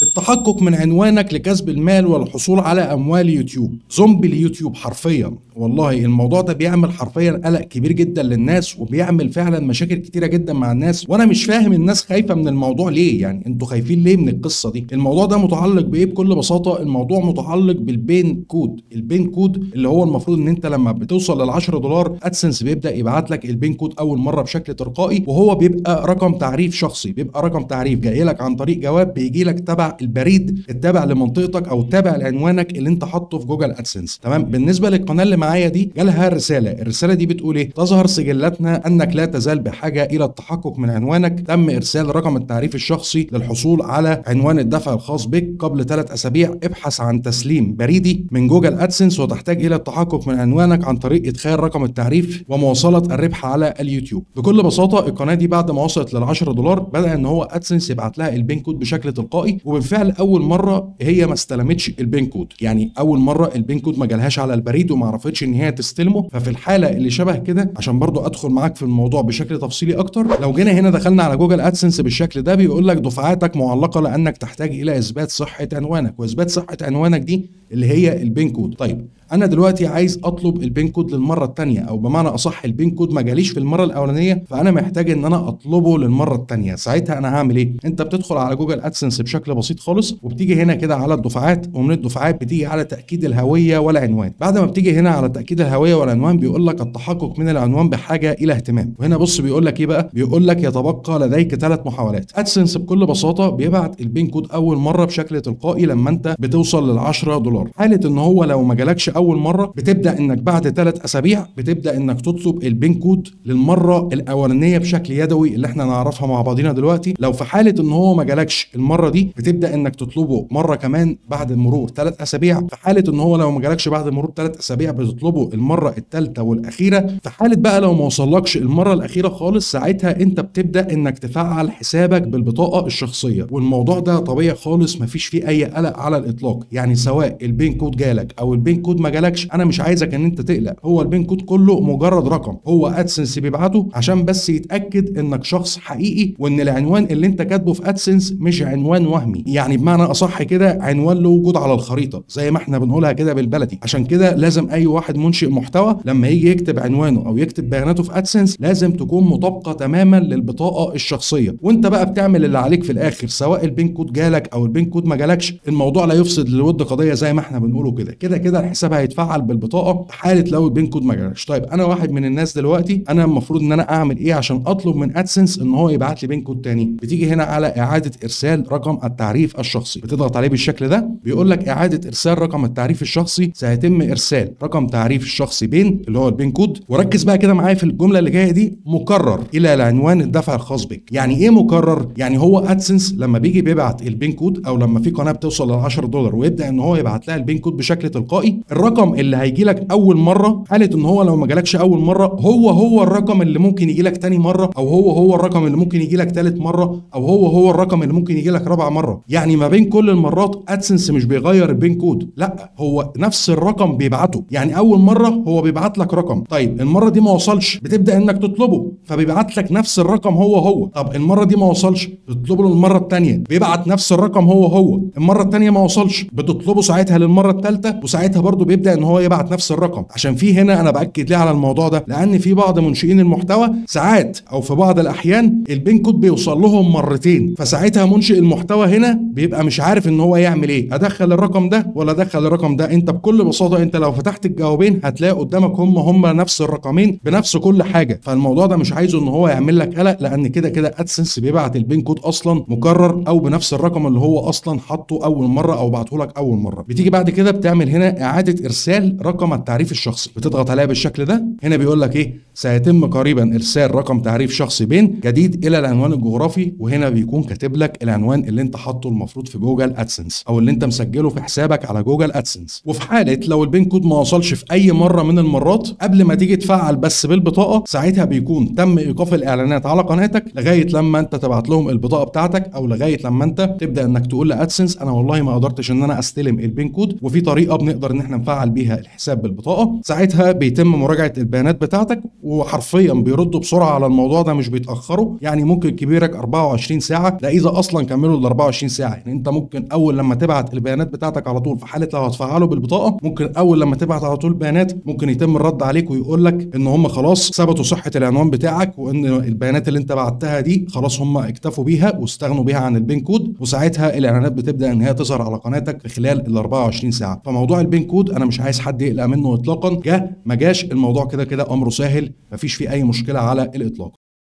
التحقق من عنوانك لكسب المال والحصول على اموال يوتيوب زومبي اليوتيوب حرفيا والله الموضوع ده بيعمل حرفيا قلق كبير جدا للناس وبيعمل فعلا مشاكل كتيره جدا مع الناس وانا مش فاهم الناس خايفه من الموضوع ليه يعني انتوا خايفين ليه من القصه دي الموضوع ده متعلق بايه بكل بساطه الموضوع متعلق بالبين كود البين كود اللي هو المفروض ان انت لما بتوصل لل 10 دولار ادسنس بيبدا يبعت لك البين كود اول مره بشكل تلقائي وهو بيبقى رقم تعريف شخصي بيبقى رقم تعريف جاي لك عن طريق جواب بيجي لك تبع البريد التابع لمنطقتك او التابع لعنوانك اللي انت حاطه في جوجل ادسنس تمام بالنسبه للقناه اللي معايا دي جالها رساله الرساله دي بتقول ايه تظهر سجلاتنا انك لا تزال بحاجه الى التحقق من عنوانك تم ارسال رقم التعريف الشخصي للحصول على عنوان الدفع الخاص بك قبل ثلاث اسابيع ابحث عن تسليم بريدي من جوجل ادسنس وتحتاج الى التحقق من عنوانك عن طريق ادخال رقم التعريف ومواصله الربح على اليوتيوب بكل بساطه القناه دي بعد ما وصلت لل 10 دولار بدا ان هو ادسنس يبعت لها البين كود بشكل تلقائي وبالفعل اول مره هي ما استلمتش البين كود يعني اول مره البين كود ما جالهاش على البريد وما عرفتش ان هي تستلمه ففي الحاله اللي شبه كده عشان برضو ادخل معاك في الموضوع بشكل تفصيلي اكتر لو جينا هنا دخلنا على جوجل ادسنس بالشكل ده بيقول لك دفعاتك معلقه لانك تحتاج الى اثبات صحه عنوانك واثبات صحه عنوانك دي اللي هي البين كود طيب انا دلوقتي عايز اطلب البين كود للمره الثانيه او بمعنى اصح البين كود ما جاليش في المره الاولانيه فانا محتاج ان انا اطلبه للمره الثانيه ساعتها انا هعمل ايه انت بتدخل على جوجل ادسنس بشكل بسيط خالص وبتيجي هنا كده على الدفعات ومن الدفعات بتيجي على تاكيد الهويه والعنوان بعد ما بتيجي هنا على تاكيد الهويه والعنوان بيقول لك التحقق من العنوان بحاجه الى اهتمام وهنا بص بيقول لك ايه بقى بيقول لك يتبقى لديك ثلاث محاولات ادسنس بكل بساطه بيبعت البين كود اول مره بشكل تلقائي لما انت بتوصل لل 10 دولار حاله ان هو لو ما جالكش اول مره بتبدا انك بعد ثلاث اسابيع بتبدا انك تطلب البين كود للمره الاولانيه بشكل يدوي اللي احنا نعرفها مع بعضينا دلوقتي لو في حاله ان هو ما جالكش المره دي بتبدا انك تطلبه مره كمان بعد مرور ثلاث اسابيع في حاله ان هو لو ما جالكش بعد مرور ثلاث اسابيع بتطلبه المره الثالثه والاخيره في حاله بقى لو ما وصلكش المره الاخيره خالص ساعتها انت بتبدا انك تفعل حسابك بالبطاقه الشخصيه والموضوع ده طبيعي خالص مفيش فيه اي قلق على الاطلاق يعني سواء البين كود جالك او البين كود ما جالكش انا مش عايزك ان انت تقلق هو البين كود كله مجرد رقم هو ادسنس بيبعته عشان بس يتاكد انك شخص حقيقي وان العنوان اللي انت كاتبه في ادسنس مش عنوان وهمي يعني بمعنى اصح كده عنوان له وجود على الخريطه زي ما احنا بنقولها كده بالبلدي عشان كده لازم اي واحد منشئ محتوى لما يجي يكتب عنوانه او يكتب بياناته في ادسنس لازم تكون مطابقه تماما للبطاقه الشخصيه وانت بقى بتعمل اللي عليك في الاخر سواء البين كود جالك او البين كود ما جالكش الموضوع لا يفسد للود قضيه زي ما احنا بنقوله كده كده كده الحساب هيتفعل بالبطاقه حاله لو البين كود ما جالكش طيب انا واحد من الناس دلوقتي انا المفروض ان انا اعمل ايه عشان اطلب من ادسنس ان هو يبعت لي بين كود تاني بتيجي هنا على اعاده ارسال رقم التعريف الشخصي بتضغط عليه بالشكل ده بيقول لك اعاده ارسال رقم التعريف الشخصي سيتم ارسال رقم تعريف الشخصي بين اللي هو البين كود وركز بقى كده معايا في الجمله اللي جايه دي مكرر الى العنوان الدفع الخاص بك يعني ايه مكرر يعني هو ادسنس لما بيجي بيبعت البين كود او لما في قناه بتوصل لل 10 دولار ويبدا ان هو يبعت لها البين كود بشكل تلقائي الرقم اللي هيجي لك اول مره حاله ان هو لو ما جالكش اول مره هو هو الرقم اللي ممكن يجي لك تاني مره او هو هو الرقم اللي ممكن يجي لك تالت مره او هو هو الرقم اللي ممكن يجي لك رابع مره يعني ما بين كل المرات ادسنس مش بيغير البين كود لا هو نفس الرقم بيبعته يعني اول مره هو بيبعت لك رقم طيب المره دي ما وصلش بتبدا انك تطلبه فبيبعت لك نفس الرقم هو هو طب المره دي ما وصلش بتطلبه للمره الثانيه بيبعت نفس الرقم هو هو المره الثانيه ما وصلش بتطلبه ساعتها للمره الثالثه وساعتها برضه بيبدا ان هو يبعت نفس الرقم عشان في هنا انا باكد ليه على الموضوع ده لان في بعض منشئين المحتوى ساعات او في بعض الاحيان البين كود بيوصل لهم مرتين فساعتها منشئ المحتوى هنا بيبقى مش عارف ان هو يعمل ايه ادخل الرقم ده ولا ادخل الرقم ده انت بكل بساطه انت لو فتحت الجوابين هتلاقي قدامك هم هم نفس الرقمين بنفس كل حاجه فالموضوع ده مش عايزه ان هو يعمل لك قلق لان كده كده ادسنس بيبعت البين كود اصلا مكرر او بنفس الرقم اللي هو اصلا حاطه اول مره او بعته لك اول مره بتيجي بعد كده بتعمل هنا اعاده ارسال رقم التعريف الشخصي بتضغط عليها بالشكل ده هنا بيقول لك ايه سيتم قريبا ارسال رقم تعريف شخصي بين جديد الى العنوان الجغرافي وهنا بيكون كاتب لك العنوان اللي انت حاطه المفروض في جوجل ادسنس او اللي انت مسجله في حسابك على جوجل ادسنس وفي حاله لو البين كود ما وصلش في اي مره من المرات قبل ما تيجي تفعل بس بالبطاقه ساعتها بيكون تم ايقاف الاعلانات على قناتك لغايه لما انت تبعت لهم البطاقه بتاعتك او لغايه لما انت تبدا انك تقول لادسنس انا والله ما قدرتش ان انا استلم البين كود وفي طريقه بنقدر ان احنا نفعل بيها الحساب بالبطاقه ساعتها بيتم مراجعه البيانات بتاعتك وحرفيا بيردوا بسرعه على الموضوع ده مش بيتاخروا يعني ممكن كبيرك 24 ساعه ده اذا اصلا كملوا ال 24 ساعه يعني انت ممكن اول لما تبعت البيانات بتاعتك على طول في حاله لو هتفعله بالبطاقه ممكن اول لما تبعت على طول بيانات ممكن يتم الرد عليك ويقول لك ان هم خلاص ثبتوا صحه العنوان بتاعك وان البيانات اللي انت بعتها دي خلاص هم اكتفوا بيها واستغنوا بيها عن البين كود وساعتها الاعلانات بتبدا ان هي تظهر على قناتك في خلال ال 24 ساعه فموضوع البين كود انا مش عايز حد يقلق منه اطلاقا جه ما جاش الموضوع كده كده امره سهل مفيش فيه اي مشكله على الاطلاق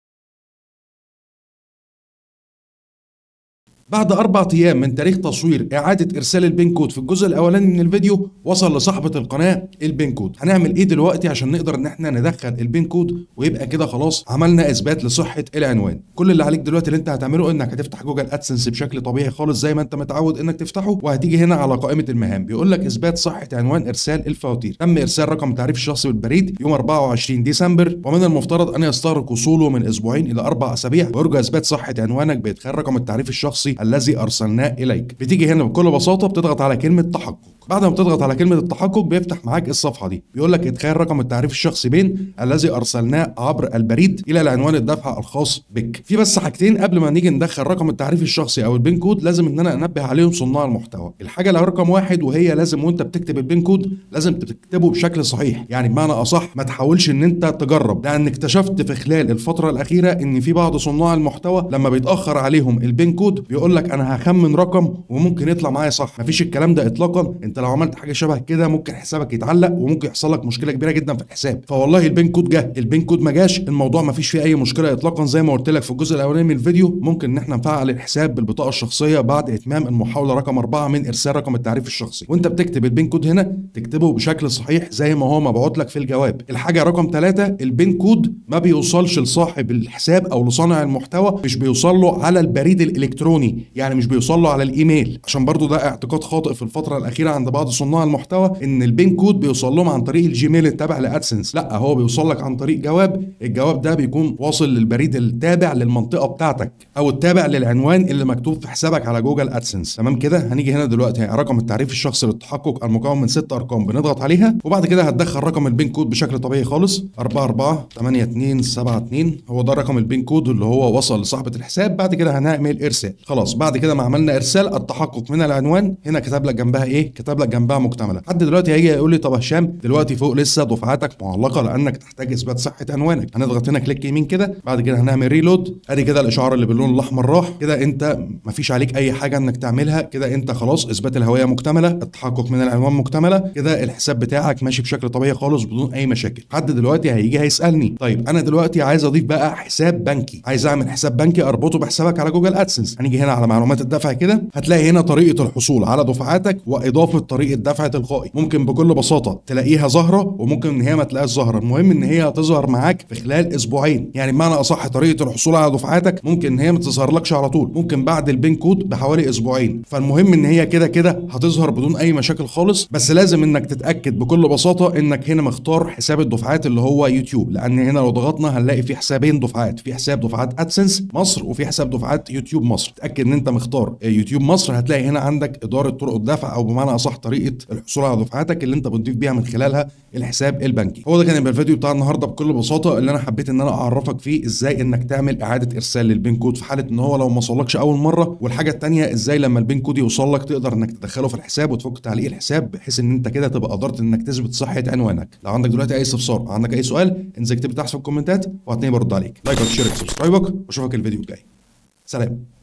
بعد أربع أيام من تاريخ تصوير إعادة إرسال البين كود في الجزء الأولاني من الفيديو وصل لصاحبة القناة البين كود هنعمل إيه دلوقتي عشان نقدر إن إحنا ندخل البين كود ويبقى كده خلاص عملنا إثبات لصحة العنوان كل اللي عليك دلوقتي اللي أنت هتعمله إنك هتفتح جوجل أدسنس بشكل طبيعي خالص زي ما أنت متعود إنك تفتحه وهتيجي هنا على قائمة المهام بيقول لك إثبات صحة عنوان إرسال الفواتير تم إرسال رقم التعريف الشخصي بالبريد يوم 24 ديسمبر ومن المفترض أن يستغرق وصوله من أسبوعين إلى أربع أسابيع ويرجى إثبات صحة عنوانك بإدخال رقم التعريف الشخصي الذي أرسلناه اليك بتيجي هنا بكل بساطه بتضغط على كلمه تحقق بعد ما بتضغط على كلمه التحقق بيفتح معاك الصفحه دي بيقول لك ادخال رقم التعريف الشخصي بين الذي ارسلناه عبر البريد الى العنوان الدفع الخاص بك في بس حاجتين قبل ما نيجي ندخل رقم التعريف الشخصي او البين كود لازم ان انا انبه عليهم صناع المحتوى الحاجه اللي رقم واحد وهي لازم وانت بتكتب البين كود لازم تكتبه بشكل صحيح يعني بمعنى اصح ما تحاولش ان انت تجرب لان اكتشفت في خلال الفتره الاخيره ان في بعض صناع المحتوى لما بيتاخر عليهم البين كود بيقول لك انا هخمن رقم وممكن يطلع معايا صح مفيش الكلام ده اطلاقا انت لو عملت حاجه شبه كده ممكن حسابك يتعلق وممكن يحصل لك مشكله كبيره جدا في الحساب فوالله البين كود جه البين كود ما جاش الموضوع مفيش فيه اي مشكله اطلاقا زي ما قلت لك في الجزء الاولاني من الفيديو ممكن ان احنا نفعل الحساب بالبطاقه الشخصيه بعد اتمام المحاوله رقم أربعة من ارسال رقم التعريف الشخصي وانت بتكتب البين كود هنا تكتبه بشكل صحيح زي ما هو مبعوت لك في الجواب الحاجه رقم ثلاثة البين كود ما بيوصلش لصاحب الحساب او لصانع المحتوى مش بيوصل له على البريد الالكتروني يعني مش بيوصل له على الايميل عشان برضو ده اعتقاد خاطئ في الفتره الاخيره عند بعض صناع المحتوى ان البين كود بيوصل لهم عن طريق الجيميل التابع لادسنس لا هو بيوصل لك عن طريق جواب الجواب ده بيكون واصل للبريد التابع للمنطقه بتاعتك او التابع للعنوان اللي مكتوب في حسابك على جوجل ادسنس تمام كده هنيجي هنا دلوقتي رقم التعريف الشخصي للتحقق المكون من ست ارقام بنضغط عليها وبعد كده هتدخل رقم البين كود بشكل طبيعي خالص 44 82 72 هو ده رقم البين كود اللي هو وصل لصاحبه الحساب بعد كده هنعمل ارسال خلاص بعد كده ما عملنا ارسال التحقق من العنوان هنا كتب لك جنبها ايه كتب لك جنبها مكتمله حد دلوقتي هيجي يقول لي طب هشام دلوقتي فوق لسه دفعاتك معلقه لانك تحتاج اثبات صحه عنوانك هنضغط هنا كليك يمين كده بعد كده هنعمل ريلود ادي كده الاشعار اللي باللون الاحمر راح كده انت مفيش عليك اي حاجه انك تعملها كده انت خلاص اثبات الهويه مكتمله التحقق من العنوان مكتمله كده الحساب بتاعك ماشي بشكل طبيعي خالص بدون اي مشاكل حد دلوقتي هيجي هيسالني طيب انا دلوقتي عايز اضيف بقى حساب بنكي عايز اعمل حساب بنكي اربطه بحسابك على جوجل ادسنس هنيجي هنا على معلومات الدفع كده هتلاقي هنا طريقه الحصول على دفعاتك واضافه طريقه دفع تلقائي ممكن بكل بساطه تلاقيها ظاهره وممكن ان هي ما تلاقيهاش ظاهره المهم ان هي هتظهر معاك في خلال اسبوعين يعني بمعنى اصح طريقه الحصول على دفعاتك ممكن ان هي ما تظهرلكش على طول ممكن بعد البين كود بحوالي اسبوعين فالمهم ان هي كده كده هتظهر بدون اي مشاكل خالص بس لازم انك تتاكد بكل بساطه انك هنا مختار حساب الدفعات اللي هو يوتيوب لان هنا لو ضغطنا هنلاقي في حسابين دفعات في حساب دفعات ادسنس مصر وفي حساب دفعات يوتيوب مصر تاكد ان انت مختار يوتيوب مصر هتلاقي هنا عندك اداره طرق الدفع او بمعنى اصح طريقه الحصول على دفعاتك اللي انت بتضيف بيها من خلالها الحساب البنكي هو ده كان يبقى الفيديو بتاع النهارده بكل بساطه اللي انا حبيت ان انا اعرفك فيه ازاي انك تعمل اعاده ارسال للبين كود في حاله ان هو لو ما وصلكش اول مره والحاجه الثانيه ازاي لما البين كود يوصل لك تقدر انك تدخله في الحساب وتفك تعليق الحساب بحيث ان انت كده تبقى قدرت انك تثبت صحه عنوانك لو عندك دلوقتي اي استفسار أو عندك اي سؤال انزل اكتب تحت في الكومنتات وهتلاقيني برد عليك لايك وشير وسبسكرايبك واشوفك الفيديو الجاي سلام